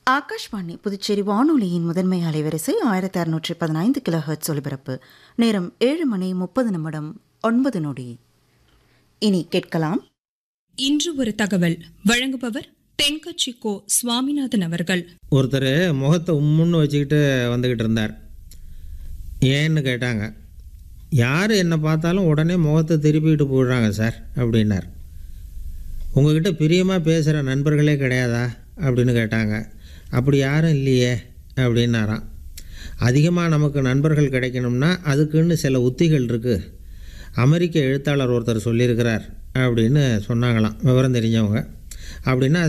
ஆகாஷ்வாணி புதுச்சேரி வானொலியின் முதன்மை அலைவரிசை ஆயிரத்தி அறுநூற்றி பதினைந்து கிலோஹெர்ட்ஸ் ஒலிபரப்பு நேரம் ஏழு மணி முப்பது நிமிடம் ஒன்பது நொடி இனி கேட்கலாம் இன்று ஒரு தகவல் வழங்குபவர் தென்கட்சி கோ சுவாமிநாதன் அவர்கள் ஒருத்தர் முகத்தை உம்முன்னு வச்சுக்கிட்டு வந்துக்கிட்டு இருந்தார் ஏன்னு கேட்டாங்க யார் என்னை பார்த்தாலும் உடனே முகத்தை திருப்பிக்கிட்டு போயிடுறாங்க சார் அப்படின்னார் உங்ககிட்ட பிரியமாக பேசுகிற நண்பர்களே கிடையாதா அப்படின்னு கேட்டாங்க அப்படி யாரும் இல்லையே அப்படின்னாராம் அதிகமாக நமக்கு நண்பர்கள் கிடைக்கணும்னா அதுக்குன்னு சில உத்திகள் இருக்குது அமெரிக்க எழுத்தாளர் ஒருத்தர் சொல்லியிருக்கிறார் அப்படின்னு சொன்னாங்களாம் விவரம் தெரிஞ்சவங்க அப்படின்னா